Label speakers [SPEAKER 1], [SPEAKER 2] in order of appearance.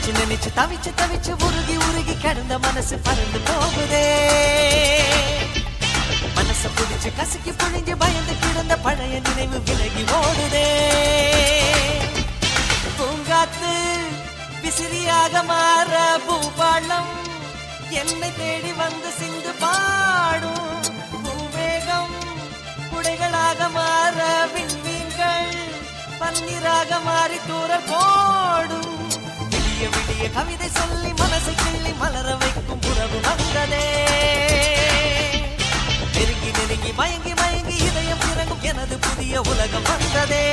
[SPEAKER 1] நினைச்சு நினைச்சு தவிச்சு தவிச்சு உருகி உருகி கிடந்த மனசு பறந்து போகுதே மனச புடிச்சு கசக்கி புழிஞ்சு பயந்து கிடந்த பழைய நினைவு விலகி ஓடுதே பூங்காத்து விசிறியாக மாற பூபாளம் என்னை தேடி வந்து சிந்து பாடும் பூவேகம் குடைகளாக மாற விண்மீன்கள் பன்னீராக மாறி தூர போடும் விடிய விடிய கவிதை சொல்லி மனசை கிள்ளி மலர வைக்கும் உறவு வந்ததே நெருங்கி நெருங்கி மயங்கி மயங்கி இதயம் இறங்கும் எனது புதிய உலகம் வந்ததே